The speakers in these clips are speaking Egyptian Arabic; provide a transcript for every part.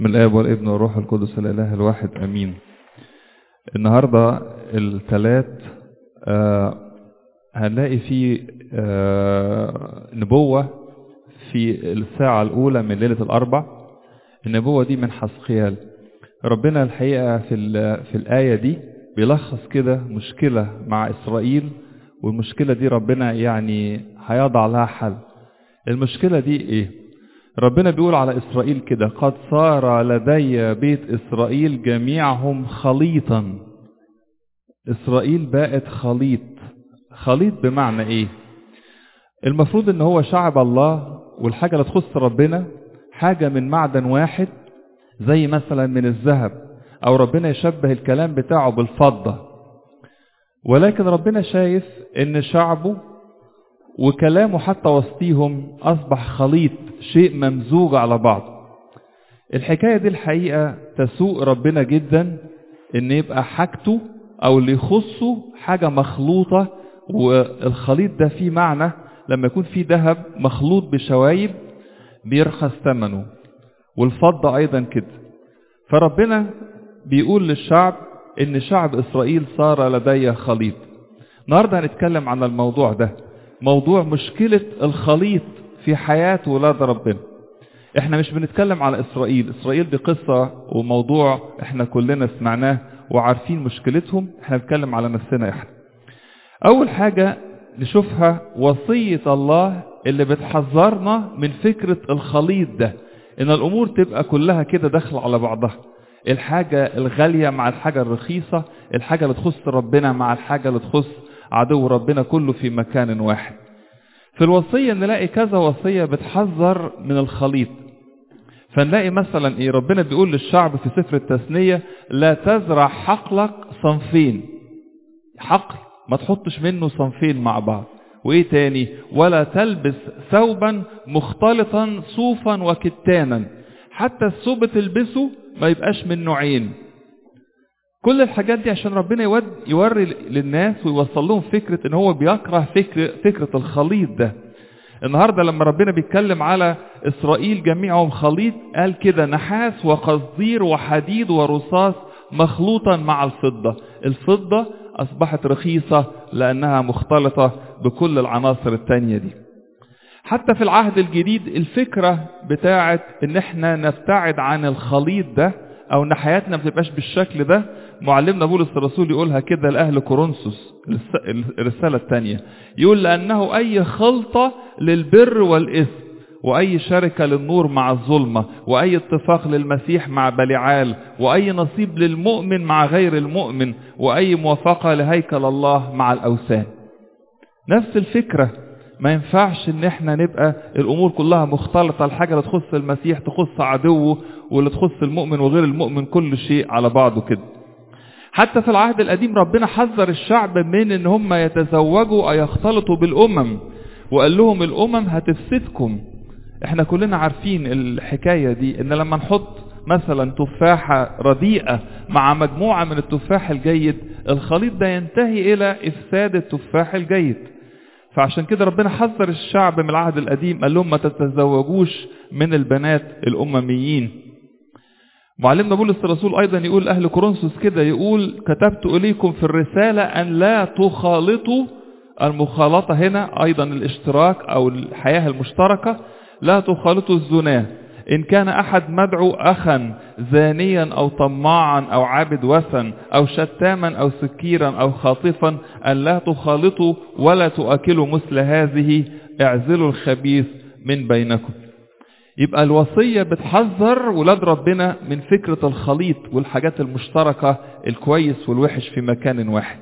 من الآب والابن والروح القدس الإله الواحد أمين النهاردة الثلاث آه هنلاقي فيه آه نبوة في الساعة الأولى من ليلة الأربع النبوة دي من حسقيال ربنا الحقيقة في, في الآية دي بيلخص كده مشكلة مع إسرائيل والمشكلة دي ربنا يعني هيضع لها حل المشكلة دي إيه ربنا بيقول على إسرائيل كده قد صار لدي بيت إسرائيل جميعهم خليطا إسرائيل بقت خليط خليط بمعنى إيه المفروض إن هو شعب الله والحاجة اللي تخص ربنا حاجة من معدن واحد زي مثلا من الذهب أو ربنا يشبه الكلام بتاعه بالفضة ولكن ربنا شايف إن شعبه وكلامه حتى وسطيهم أصبح خليط شيء ممزوج على بعض الحكاية دي الحقيقة تسوء ربنا جدا ان يبقى حاجته او اللي يخصه حاجة مخلوطة والخليط ده فيه معنى لما يكون فيه ذهب مخلوط بشوايب بيرخص ثمنه والفضة ايضا كده فربنا بيقول للشعب ان شعب اسرائيل صار لدي خليط النهارده هنتكلم عن الموضوع ده موضوع مشكلة الخليط في حياة ولاد ربنا احنا مش بنتكلم على اسرائيل اسرائيل دي قصة وموضوع احنا كلنا سمعناه وعارفين مشكلتهم احنا بنتكلم على نفسنا احنا اول حاجة نشوفها وصية الله اللي بتحذرنا من فكرة الخليط ده ان الامور تبقى كلها كده داخله على بعضها الحاجة الغالية مع الحاجة الرخيصة الحاجة اللي تخص ربنا مع الحاجة اللي تخص عدو ربنا كله في مكان واحد في الوصية نلاقي كذا وصية بتحذر من الخليط فنلاقي مثلا ايه ربنا بيقول للشعب في سفر التثنية لا تزرع حقلك صنفين حقل ما تحطش منه صنفين مع بعض وايه تاني ولا تلبس ثوبا مختلطا صوفا وكتانا حتى الثوب تلبسه ما يبقاش من نوعين كل الحاجات دي عشان ربنا يود يوري للناس ويوصل لهم فكرة ان هو بيكره فكرة, فكرة الخليط ده النهاردة لما ربنا بيتكلم على اسرائيل جميعهم خليط قال كده نحاس وقصدير وحديد ورصاص مخلوطا مع الفضة الفضة اصبحت رخيصة لانها مختلطة بكل العناصر التانية دي حتى في العهد الجديد الفكرة بتاعت ان احنا نبتعد عن الخليط ده او ان حياتنا ما تبقاش بالشكل ده معلمنا بولس الرسول يقولها كده لاهل كورنثوس الرساله الثانيه يقول لانه اي خلطه للبر والاثم واي شركه للنور مع الظلمه واي اتفاق للمسيح مع بليعال واي نصيب للمؤمن مع غير المؤمن واي موافقه لهيكل الله مع الاوثان نفس الفكره ما ينفعش ان احنا نبقى الامور كلها مختلطه الحاجه اللي تخص المسيح تخص عدوه واللي تخص المؤمن وغير المؤمن كل شيء على بعضه كده حتى في العهد القديم ربنا حذر الشعب من ان هم يتزوجوا او يختلطوا بالامم وقال لهم الامم هتفسدكم احنا كلنا عارفين الحكايه دي ان لما نحط مثلا تفاحه رديئه مع مجموعه من التفاح الجيد الخليط ده ينتهي الى افساد التفاح الجيد فعشان كده ربنا حذر الشعب من العهد القديم قال لهم ما تتزوجوش من البنات الامميين معلمنا بولس الرسول ايضا يقول اهل كورنثوس كده يقول كتبت اليكم في الرساله ان لا تخالطوا المخالطه هنا ايضا الاشتراك او الحياه المشتركه لا تخالطوا الزنا ان كان احد مدعو اخا زانيا او طماعا او عابد وثن او شتاما او سكيرا او خاطفا ان لا تخالطوا ولا تؤكلوا مثل هذه اعزلوا الخبيث من بينكم يبقى الوصية بتحذر ولاد ربنا من فكرة الخليط والحاجات المشتركة الكويس والوحش في مكان واحد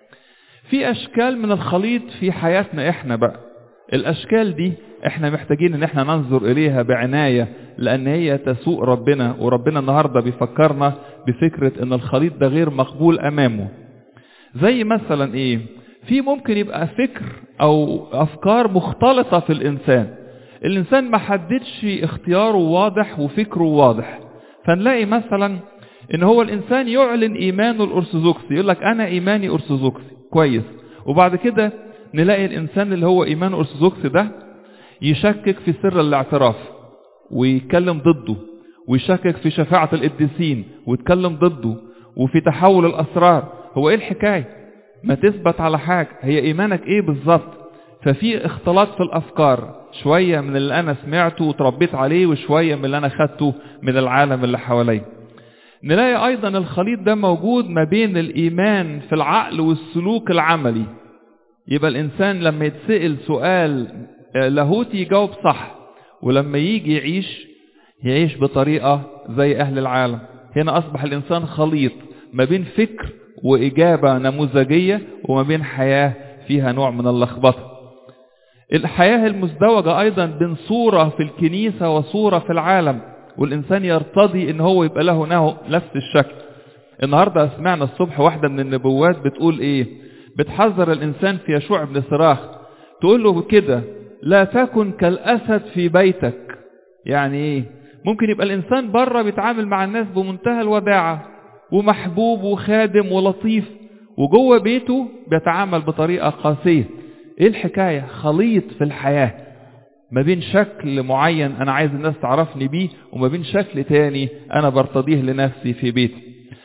في أشكال من الخليط في حياتنا إحنا بقى الأشكال دي إحنا محتاجين إن إحنا ننظر إليها بعناية لأن هي تسوء ربنا وربنا النهاردة بيفكرنا بفكرة إن الخليط ده غير مقبول أمامه زي مثلا إيه في ممكن يبقى فكر أو أفكار مختلطة في الإنسان الإنسان ما حددش اختياره واضح وفكره واضح فنلاقي مثلا ان هو الإنسان يعلن إيمانه الأرثوذكسي يقول لك أنا إيماني أرثوذكسي كويس وبعد كده نلاقي الإنسان اللي هو إيمانه أرثوذكسي ده يشكك في سر الاعتراف ويتكلم ضده ويشكك في شفاعة القديسين ويتكلم ضده وفي تحول الأسرار هو إيه الحكاية ما تثبت على حاجة هي إيمانك إيه بالظبط ففي اختلاط في الأفكار شوية من اللي أنا سمعته وتربيت عليه وشوية من اللي أنا خدته من العالم اللي حواليا نلاقي أيضا الخليط ده موجود ما بين الإيمان في العقل والسلوك العملي يبقى الإنسان لما يتسأل سؤال لاهوتي يجاوب صح ولما يجي يعيش يعيش بطريقة زي أهل العالم هنا أصبح الإنسان خليط ما بين فكر وإجابة نموذجية وما بين حياة فيها نوع من اللخبطة الحياة المزدوجة أيضا بين صورة في الكنيسة وصورة في العالم والإنسان يرتضي إن هو يبقى له نفس الشكل النهاردة سمعنا الصبح واحدة من النبوات بتقول إيه بتحذر الإنسان في يشوع بن صراخ تقول له كده لا تكن كالأسد في بيتك يعني إيه ممكن يبقى الإنسان بره بيتعامل مع الناس بمنتهى الوداعة ومحبوب وخادم ولطيف وجوه بيته بيتعامل بطريقة قاسية ايه الحكاية خليط في الحياة ما بين شكل معين انا عايز الناس تعرفني بيه وما بين شكل تاني انا برتضيه لنفسي في بيتي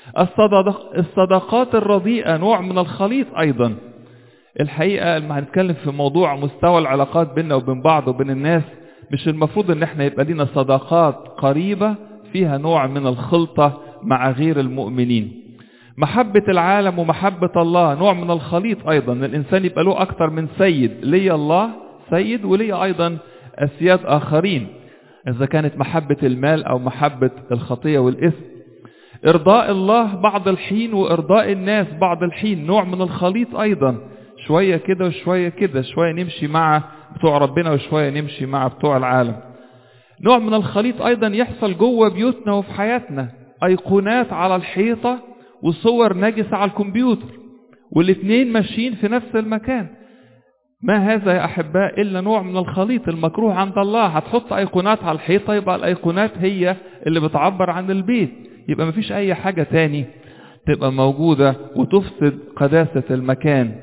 الصدق الصداقات الرديئة نوع من الخليط ايضا الحقيقة لما هنتكلم في موضوع مستوى العلاقات بيننا وبين بعض وبين الناس مش المفروض ان احنا يبقى لنا صداقات قريبة فيها نوع من الخلطة مع غير المؤمنين محبة العالم ومحبة الله نوع من الخليط أيضا الإنسان يبقى له أكثر من سيد لي الله سيد ولي أيضا أسياد آخرين إذا كانت محبة المال أو محبة الخطية والإثم إرضاء الله بعض الحين وإرضاء الناس بعض الحين نوع من الخليط أيضا شوية كده وشوية كده شوية نمشي مع بتوع ربنا وشوية نمشي مع بتوع العالم نوع من الخليط أيضا يحصل جوه بيوتنا وفي حياتنا أيقونات على الحيطة وصور نجسة على الكمبيوتر والاثنين ماشيين في نفس المكان ما هذا يا أحباء إلا نوع من الخليط المكروه عند الله هتحط أيقونات على الحيطة يبقى الأيقونات هي اللي بتعبر عن البيت يبقى مفيش أي حاجة تاني تبقى موجودة وتفسد قداسة المكان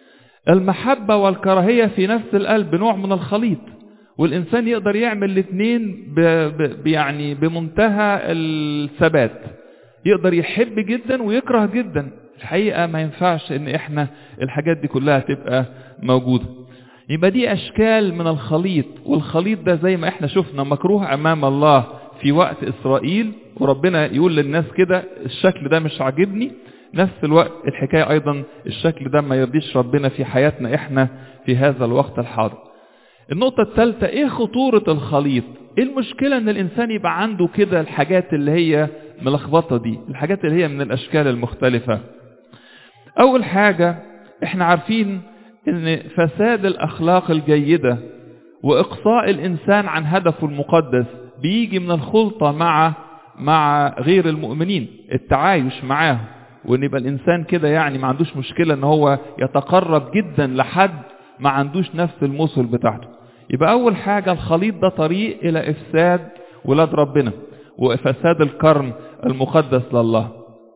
المحبة والكراهية في نفس القلب نوع من الخليط والإنسان يقدر يعمل الاثنين ب... ب... يعني بمنتهى الثبات يقدر يحب جدا ويكره جدا الحقيقة ما ينفعش ان احنا الحاجات دي كلها تبقى موجودة يبقى دي اشكال من الخليط والخليط ده زي ما احنا شفنا مكروه امام الله في وقت اسرائيل وربنا يقول للناس كده الشكل ده مش عاجبني نفس الوقت الحكاية ايضا الشكل ده ما يرضيش ربنا في حياتنا احنا في هذا الوقت الحاضر النقطة الثالثة ايه خطورة الخليط ايه المشكلة ان الانسان يبقى عنده كده الحاجات اللي هي ملخبطة دي الحاجات اللي هي من الاشكال المختلفة اول حاجة احنا عارفين ان فساد الاخلاق الجيدة واقصاء الانسان عن هدفه المقدس بيجي من الخلطة مع مع غير المؤمنين التعايش معاهم وان يبقى الانسان كده يعني ما عندوش مشكلة ان هو يتقرب جدا لحد ما عندوش نفس المثل بتاعته يبقى اول حاجة الخليط ده طريق الى افساد ولاد ربنا وفساد الكرم المقدس لله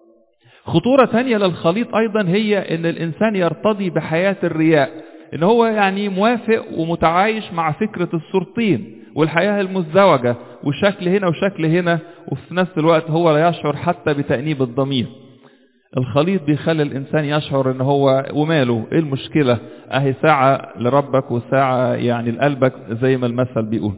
خطورة تانية للخليط ايضا هي ان الانسان يرتضي بحياة الرياء ان هو يعني موافق ومتعايش مع فكرة الصورتين والحياة المزدوجة وشكل هنا وشكل هنا وفي نفس الوقت هو لا يشعر حتى بتأنيب الضمير الخليط بيخلي الإنسان يشعر ان هو وماله ايه المشكلة اهي ساعة لربك وساعة يعني لقلبك زي ما المثل بيقول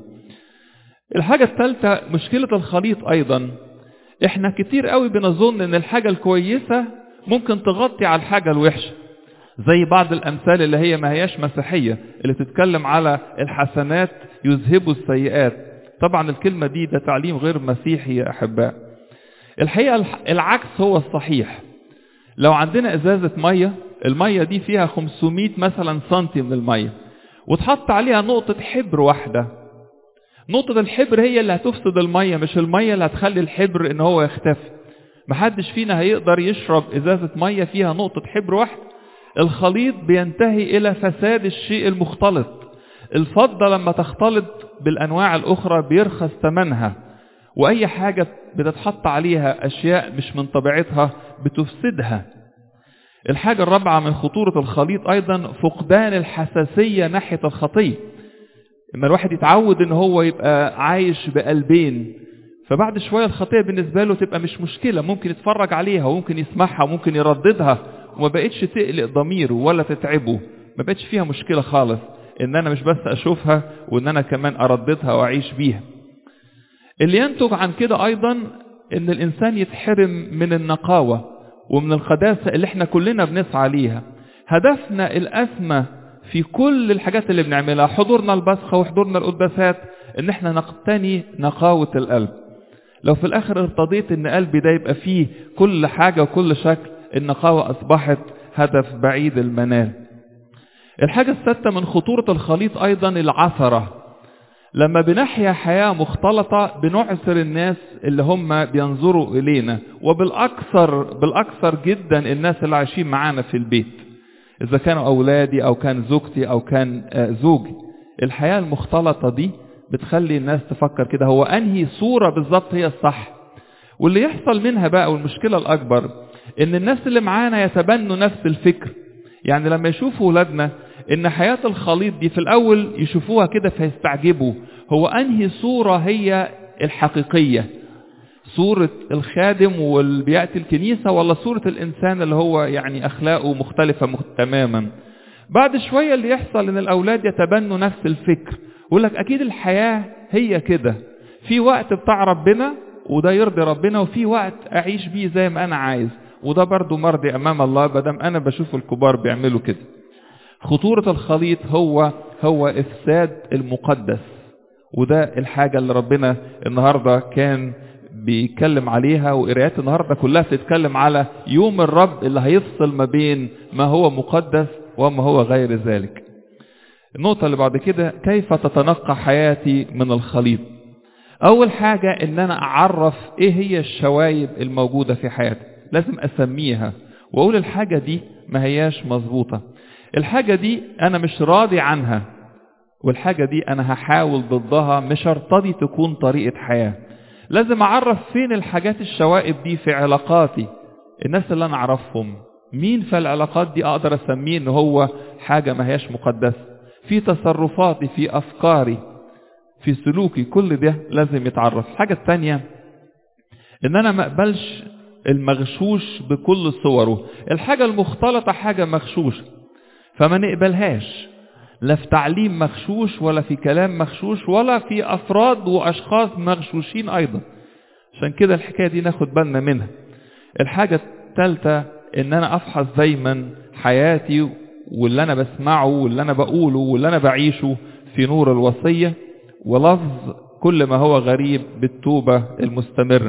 الحاجة الثالثة مشكلة الخليط ايضا احنا كتير قوي بنظن ان الحاجة الكويسة ممكن تغطي على الحاجة الوحشة زي بعض الامثال اللي هي ما هياش مسيحية اللي تتكلم على الحسنات يذهبوا السيئات طبعا الكلمة دي ده تعليم غير مسيحي يا احباء الحقيقة العكس هو الصحيح لو عندنا ازازة مية المية دي فيها 500 مثلا سنتي من المية وتحط عليها نقطة حبر واحدة نقطة الحبر هي اللي هتفسد المية مش المية اللي هتخلي الحبر ان هو يختفي محدش فينا هيقدر يشرب ازازة مية فيها نقطة حبر واحد الخليط بينتهي الى فساد الشيء المختلط الفضة لما تختلط بالانواع الاخرى بيرخص ثمنها واي حاجة بتتحط عليها اشياء مش من طبيعتها بتفسدها الحاجة الرابعة من خطورة الخليط ايضا فقدان الحساسية ناحية الخطية اما الواحد يتعود ان هو يبقى عايش بقلبين فبعد شوية الخطية بالنسبة له تبقى مش مشكلة ممكن يتفرج عليها وممكن يسمعها وممكن يرددها وما بقتش تقلق ضميره ولا تتعبه ما بقتش فيها مشكلة خالص ان انا مش بس اشوفها وان انا كمان ارددها واعيش بيها اللي ينتج عن كده ايضا ان الانسان يتحرم من النقاوة ومن القداسة اللي احنا كلنا بنسعى ليها هدفنا الاسمى في كل الحاجات اللي بنعملها حضورنا البسخة وحضورنا القداسات ان احنا نقتني نقاوة القلب لو في الاخر ارتضيت ان قلبي ده يبقى فيه كل حاجة وكل شكل النقاوة اصبحت هدف بعيد المنال الحاجة السادسة من خطورة الخليط ايضا العثرة لما بنحيا حياة مختلطة بنعثر الناس اللي هم بينظروا إلينا وبالأكثر بالأكثر جدا الناس اللي عايشين معانا في البيت إذا كانوا أولادي أو كان زوجتي أو كان زوجي الحياة المختلطة دي بتخلي الناس تفكر كده هو أنهي صورة بالظبط هي الصح واللي يحصل منها بقى والمشكلة الأكبر إن الناس اللي معانا يتبنوا نفس الفكر يعني لما يشوفوا ولادنا ان حياة الخليط دي في الاول يشوفوها كده فيستعجبوا هو انهي صورة هي الحقيقية صورة الخادم واللي بيأتي الكنيسة ولا صورة الانسان اللي هو يعني اخلاقه مختلفة تماما بعد شوية اللي يحصل ان الاولاد يتبنوا نفس الفكر يقول لك اكيد الحياة هي كده في وقت بتاع ربنا وده يرضي ربنا وفي وقت اعيش بيه زي ما انا عايز وده برضو مرضي امام الله بدم انا بشوف الكبار بيعملوا كده خطورة الخليط هو هو إفساد المقدس وده الحاجة اللي ربنا النهاردة كان بيتكلم عليها وقرايات النهاردة كلها بتتكلم على يوم الرب اللي هيفصل ما بين ما هو مقدس وما هو غير ذلك النقطة اللي بعد كده كيف تتنقى حياتي من الخليط أول حاجة إن أنا أعرف إيه هي الشوايب الموجودة في حياتي لازم أسميها وأقول الحاجة دي ما هياش مظبوطة الحاجة دي أنا مش راضي عنها والحاجة دي أنا هحاول ضدها مش هرتضي تكون طريقة حياة لازم أعرف فين الحاجات الشوائب دي في علاقاتي الناس اللي أنا أعرفهم مين في العلاقات دي أقدر أسميه إن هو حاجة ما هياش مقدسة في تصرفاتي في أفكاري في سلوكي كل ده لازم يتعرف الحاجة الثانية إن أنا ما أقبلش المغشوش بكل صوره الحاجة المختلطة حاجة مغشوشة فما نقبلهاش لا في تعليم مغشوش ولا في كلام مغشوش ولا في أفراد وأشخاص مغشوشين أيضا عشان كده الحكاية دي ناخد بالنا منها الحاجة الثالثة ان انا افحص دايما حياتي واللي انا بسمعه واللي انا بقوله واللي انا بعيشه في نور الوصية ولفظ كل ما هو غريب بالتوبة المستمرة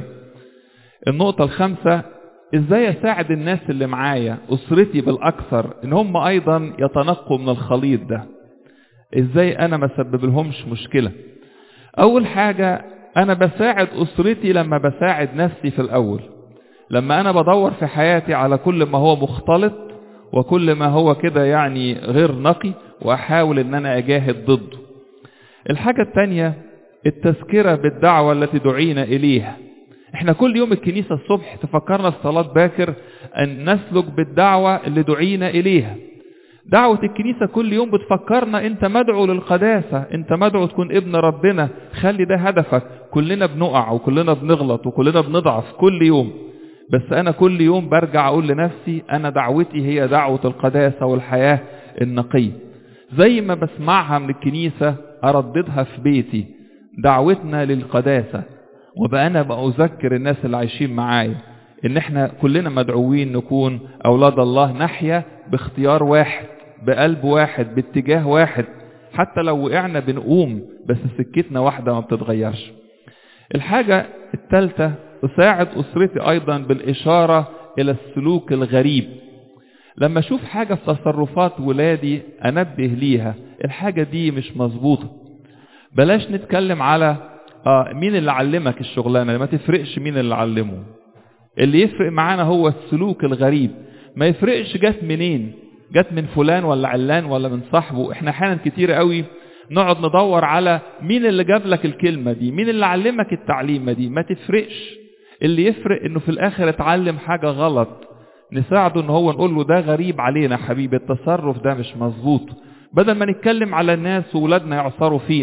النقطة الخامسة ازاي اساعد الناس اللي معايا اسرتي بالاكثر ان هم ايضا يتنقوا من الخليط ده ازاي انا ما اسبب لهمش مشكلة اول حاجة انا بساعد اسرتي لما بساعد نفسي في الاول لما انا بدور في حياتي على كل ما هو مختلط وكل ما هو كده يعني غير نقي واحاول ان انا اجاهد ضده الحاجة التانية التذكرة بالدعوة التي دعينا اليها احنا كل يوم الكنيسة الصبح تفكرنا الصلاة باكر ان نسلك بالدعوة اللي دعينا اليها دعوة الكنيسة كل يوم بتفكرنا انت مدعو للقداسة انت مدعو تكون ابن ربنا خلي ده هدفك كلنا بنقع وكلنا بنغلط وكلنا بنضعف كل يوم بس انا كل يوم برجع اقول لنفسي انا دعوتي هي دعوة القداسة والحياة النقية زي ما بسمعها من الكنيسة ارددها في بيتي دعوتنا للقداسة وبقى انا بقى اذكر الناس اللي عايشين معايا ان احنا كلنا مدعوين نكون اولاد الله نحيا باختيار واحد بقلب واحد باتجاه واحد حتى لو وقعنا بنقوم بس سكتنا واحدة ما بتتغيرش الحاجة الثالثة أساعد أسرتي أيضا بالإشارة إلى السلوك الغريب لما أشوف حاجة في تصرفات ولادي أنبه ليها الحاجة دي مش مظبوطة بلاش نتكلم على آه مين اللي علمك الشغلانة ما تفرقش مين اللي علمه اللي يفرق معانا هو السلوك الغريب ما يفرقش جت منين جت من فلان ولا علان ولا من صاحبه احنا احيانا كتير قوي نقعد ندور على مين اللي جاب لك الكلمة دي مين اللي علمك التعليمة دي ما تفرقش اللي يفرق انه في الاخر اتعلم حاجة غلط نساعده ان هو نقول له ده غريب علينا حبيبي التصرف ده مش مظبوط بدل ما نتكلم على الناس وولادنا يعصروا فينا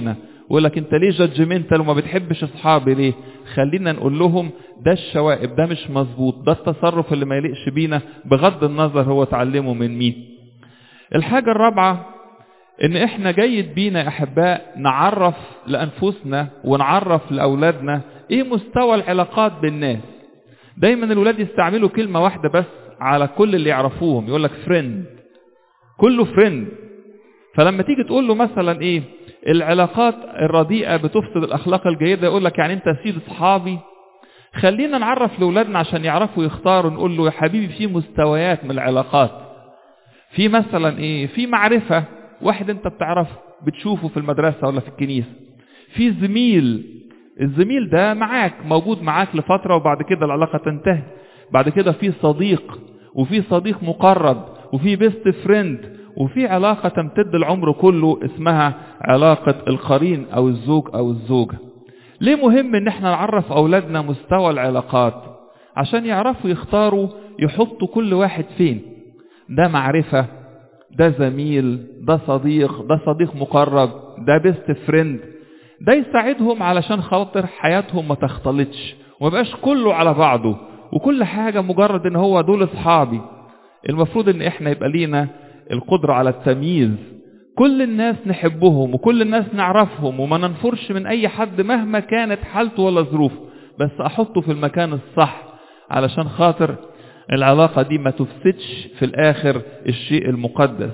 يقول لك انت ليه جادجمنتال وما بتحبش اصحابي ليه خلينا نقول لهم ده الشوائب ده مش مظبوط ده التصرف اللي ما يليقش بينا بغض النظر هو اتعلمه من مين الحاجة الرابعة ان احنا جيد بينا يا احباء نعرف لانفسنا ونعرف لاولادنا ايه مستوى العلاقات بالناس دايما الولاد يستعملوا كلمة واحدة بس على كل اللي يعرفوهم يقول لك فريند كله فريند فلما تيجي تقول له مثلا ايه العلاقات الرديئة بتفسد الاخلاق الجيدة يقول لك يعني انت سيد اصحابي خلينا نعرف لاولادنا عشان يعرفوا يختاروا نقول له يا حبيبي في مستويات من العلاقات في مثلا ايه في معرفة واحد انت بتعرفه بتشوفه في المدرسة ولا في الكنيسة في زميل الزميل ده معاك موجود معاك لفترة وبعد كده العلاقة تنتهي بعد كده في صديق وفي صديق مقرب وفي بيست فريند وفي علاقة تمتد العمر كله اسمها علاقة القرين او الزوج او الزوجة ليه مهم ان احنا نعرف اولادنا مستوى العلاقات عشان يعرفوا يختاروا يحطوا كل واحد فين ده معرفة ده زميل ده صديق ده صديق مقرب ده بيست فريند ده يساعدهم علشان خاطر حياتهم ما تختلطش وما يبقاش كله على بعضه وكل حاجة مجرد ان هو دول اصحابي المفروض ان احنا يبقى لينا القدرة على التمييز كل الناس نحبهم وكل الناس نعرفهم وما ننفرش من اي حد مهما كانت حالته ولا ظروفه بس احطه في المكان الصح علشان خاطر العلاقة دي ما تفسدش في الاخر الشيء المقدس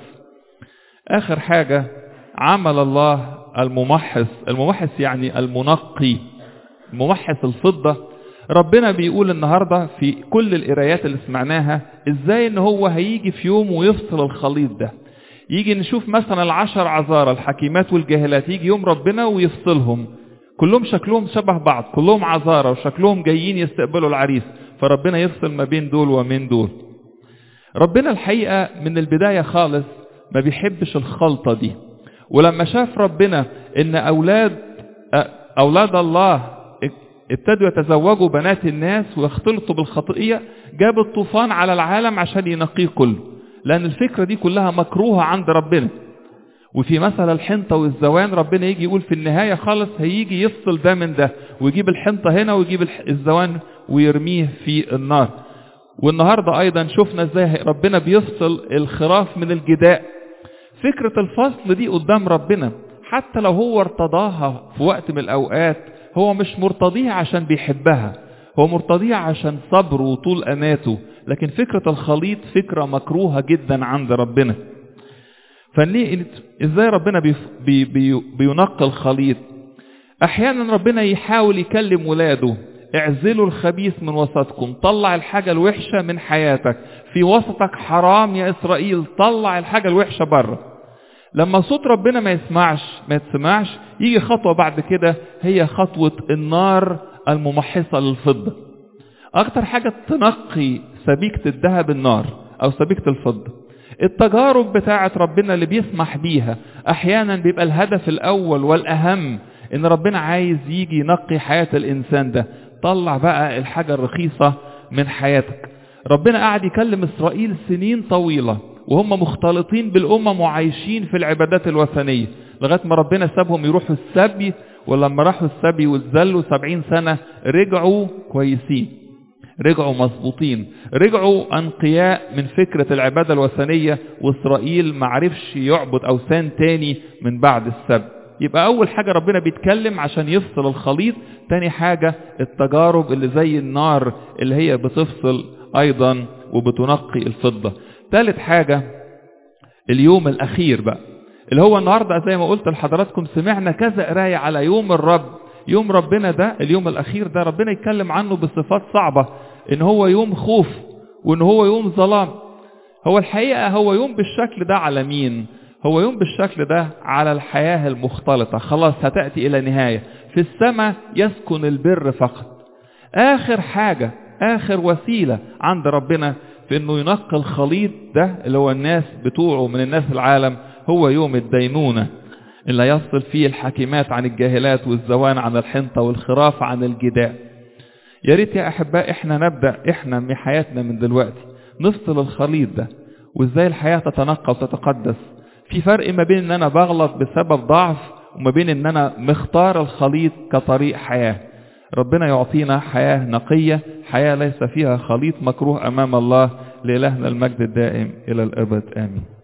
اخر حاجة عمل الله الممحص الممحص يعني المنقي ممحص الفضة ربنا بيقول النهاردة في كل القرايات اللي سمعناها ازاي ان هو هيجي في يوم ويفصل الخليط ده يجي نشوف مثلا العشر عذارى الحكيمات والجاهلات يجي يوم ربنا ويفصلهم كلهم شكلهم شبه بعض كلهم عذارى وشكلهم جايين يستقبلوا العريس فربنا يفصل ما بين دول ومن دول ربنا الحقيقة من البداية خالص ما بيحبش الخلطة دي ولما شاف ربنا ان اولاد اولاد الله ابتدوا يتزوجوا بنات الناس ويختلطوا بالخطيئة جاب الطوفان على العالم عشان ينقيه كله لان الفكرة دي كلها مكروهة عند ربنا وفي مثل الحنطة والزوان ربنا يجي يقول في النهاية خالص هيجي يفصل ده من ده ويجيب الحنطة هنا ويجيب الزوان ويرميه في النار والنهاردة ايضا شفنا ازاي ربنا بيفصل الخراف من الجداء فكرة الفصل دي قدام ربنا حتى لو هو ارتضاها في وقت من الاوقات هو مش مرتضيها عشان بيحبها هو مرتضيها عشان صبره وطول أناته لكن فكرة الخليط فكرة مكروهة جدا عند ربنا فليه ازاي ربنا بي بي بي بينقي الخليط احيانا ربنا يحاول يكلم ولاده اعزلوا الخبيث من وسطكم طلع الحاجة الوحشة من حياتك في وسطك حرام يا اسرائيل طلع الحاجة الوحشة بره لما صوت ربنا ما يسمعش ما يتسمعش يجي خطوة بعد كده هي خطوة النار الممحصة للفضة اكتر حاجة تنقي سبيكة الذهب النار او سبيكة الفضة التجارب بتاعة ربنا اللي بيسمح بيها احيانا بيبقى الهدف الاول والاهم ان ربنا عايز يجي ينقي حياة الانسان ده طلع بقى الحاجة الرخيصة من حياتك ربنا قاعد يكلم اسرائيل سنين طويلة وهم مختلطين بالأمم وعايشين في العبادات الوثنية لغاية ما ربنا سابهم يروحوا السبي ولما راحوا السبي واتذلوا سبعين سنة رجعوا كويسين رجعوا مظبوطين رجعوا أنقياء من فكرة العبادة الوثنية وإسرائيل معرفش يعبد أوثان تاني من بعد السبي يبقى أول حاجة ربنا بيتكلم عشان يفصل الخليط تاني حاجة التجارب اللي زي النار اللي هي بتفصل أيضا وبتنقي الفضة ثالث حاجة اليوم الأخير بقى اللي هو النهاردة زي ما قلت لحضراتكم سمعنا كذا قراية على يوم الرب يوم ربنا ده اليوم الأخير ده ربنا يتكلم عنه بصفات صعبة إن هو يوم خوف وإن هو يوم ظلام هو الحقيقة هو يوم بالشكل ده على مين هو يوم بالشكل ده على الحياة المختلطة خلاص هتأتي إلى نهاية في السماء يسكن البر فقط آخر حاجة آخر وسيلة عند ربنا في انه ينقي الخليط ده اللي هو الناس بتوعه من الناس العالم هو يوم الدينونة اللي يفصل فيه الحكيمات عن الجاهلات والزوان عن الحنطة والخراف عن الجداء يا ريت يا احباء احنا نبدأ احنا من حياتنا من دلوقتي نفصل الخليط ده وازاي الحياة تتنقى وتتقدس في فرق ما بين ان انا بغلط بسبب ضعف وما بين ان انا مختار الخليط كطريق حياة ربنا يعطينا حياة نقية حياة ليس فيها خليط مكروه امام الله لإلهنا المجد الدائم الى الابد امين